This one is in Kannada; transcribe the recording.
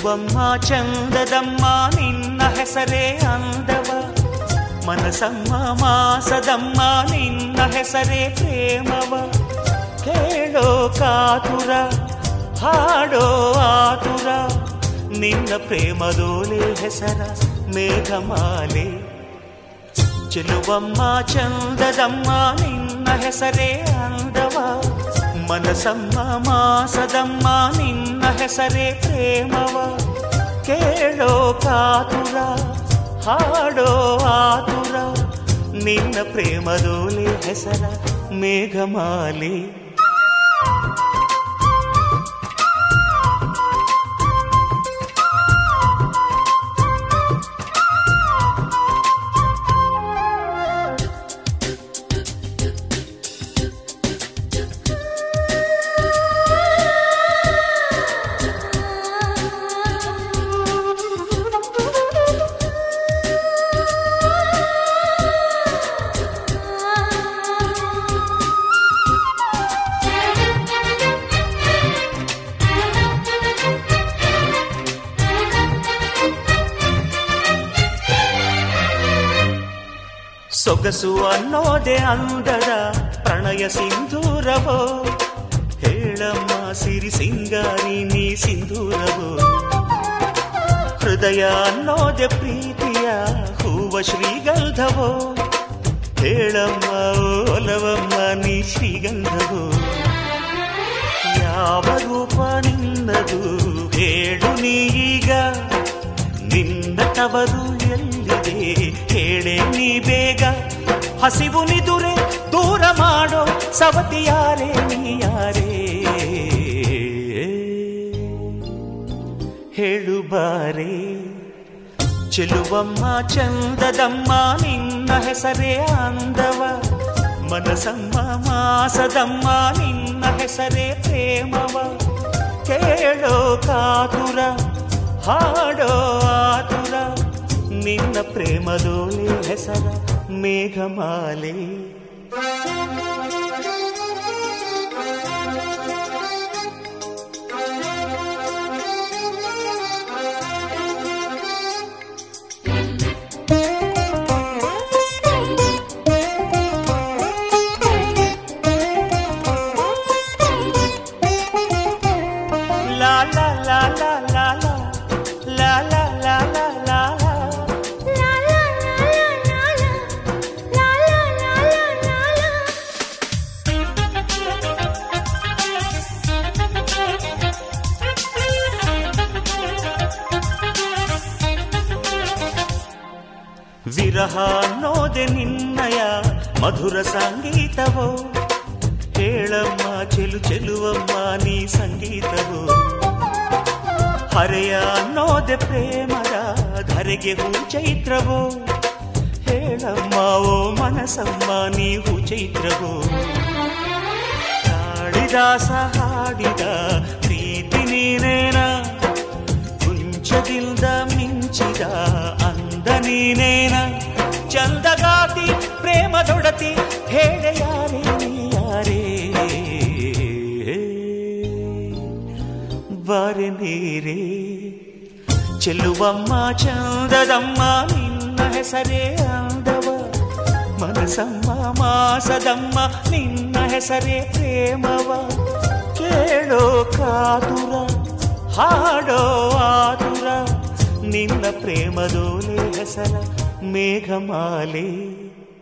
ಚೆಲುವಮ್ಮ ಚಂದದಮ್ಮ ನಿನ್ನ ಹೆಸರೇ ಅಂದವ ಮನಸಮ್ಮ ಮಾಸದಮ್ಮ ನಿನ್ನ ಹೆಸರೇ ಪ್ರೇಮವ ಕೇಳೋ ಕಾತುರ ಹಾಡೋ ಆತುರ ನಿನ್ನ ಪ್ರೇಮದೋಲೆ ಹೆಸರ ಮೇಘಮಾಲೆ ಚೆಲುವಮ್ಮ ಚಂದದಮ್ಮ ನಿನ್ನ ಹೆಸರೇ ಅಂದವ ಮನಸಮ್ಮ ಮಾಸದಮ್ಮ ನಿನ್ನ ಹೆಸರೇ ಪ್ರೇಮವ ಕೇಳೋ ಕಾತುರ ಹಾಡೋ ಆತುರ ನಿನ್ನ ಪ್ರೇಮದೋಲೆ ಹೆಸರ ಮೇಘಮಾಲೆ ಸೊಗಸು ಅನ್ನೋದೆ ಅಂದದ ಪ್ರಣಯ ಸಿಂಧೂರವೋ ಹೇಳಮ್ಮ ಸಿರಿ ಸಿಂಗಾರಿ ನೀ ಸಿಂಧೂರವೋ ಹೃದಯ ಅನ್ನೋದೆ ಪ್ರೀತಿಯ ಹೂವ ಶ್ರೀಗಂಧವೋ ಹೇಳಮ್ಮ ಒಲವಮ್ಮ ನೀ ಶ್ರೀಗಂಧವೋ ಯಾವ ರೂಪ ನಿನ್ನದು ಹೇಳು ನೀಗ ನಿನ್ನ ತವರು ಎಲ್ಲಿದೆ ಹೇಳೆ ನೀ ಬೇಗ ಹಸಿವು ನಿದುರೆ ದೂರ ಮಾಡೋ ಸವತಿಯಾರೇ ನೀಯಾರೇ ಹೇಳು ಬಾರೆ ಚೆಲುವಮ್ಮ ಚಂದದಮ್ಮ ನಿನ್ನ ಹೆಸರೇ ಅಂದವ ಮನಸಮ್ಮ ಮಾಸದಮ್ಮ ನಿನ್ನ ಹೆಸರೇ ಪ್ರೇಮವ ಕೇಳೋ ಕಾತುರ ಹಾಡೋ ಆತುರ ನಿನ್ನ ಪ್ರೇಮದೋಲೆ ಹೆಸರ ಮೇಘಮಾಲೆ ಲಾ ಲಾ ಲಾ ಲಾ ಲಾ ಲಾ ಲಾ ಲಾ ಲಾ ಲಾ ಲಾ ಲಾ ವಿರಹ ಅನ್ನೋದೆ ನಿನ್ನಯ ಮಧುರ ಸಂಗೀತವೋ ಹೇಳಮ್ಮ ಚೆಲು ಚೆಲುವಮ್ಮ ನೀ ಸಂಗೀತವೋ ಹರೆಯ ಅನ್ನೋದೆ ಪ್ರೇಮದ ಧರೆಗೆ ಹೂ ಚೈತ್ರವೋ ಹೇಳಮ್ಮ ಓ ಮನಸಮ್ಮ ನೀ ಹೂ ಚೈತ್ರವೋ ಕಾಳಿದಾಸ ಹಾಡಿದ ಪ್ರೀತಿ ನೀನೇನ ಕುಂಚದಿಂದ ಮಿಂಚಿದ ಅಂದ ನೀನೇನ ಚಂದಗಾತಿ ಪ್ರೇಮದೊಡತಿ ಹೇಳ ಯಾರೇ ನೀ ಯಾರೇ ಬಾರೆ ನೀರೇ ಚೆಲ್ಲುವಮ್ಮ ಚಂದದಮ್ಮ ನಿನ್ನ ಹೆಸರೇ ಅಂದವ ಮನಸಮ್ಮ ಮಾಸದಮ್ಮ ನಿನ್ನ ಹೆಸರೇ ಪ್ರೇಮವ ಕೇಳೋ ಕಾತುರ ಹಾಡೋ ಆತುರ ನಿನ್ನ ಪ್ರೇಮದೋಲೆ ಹೆಸರ ಮೇಘಮಾಲೆ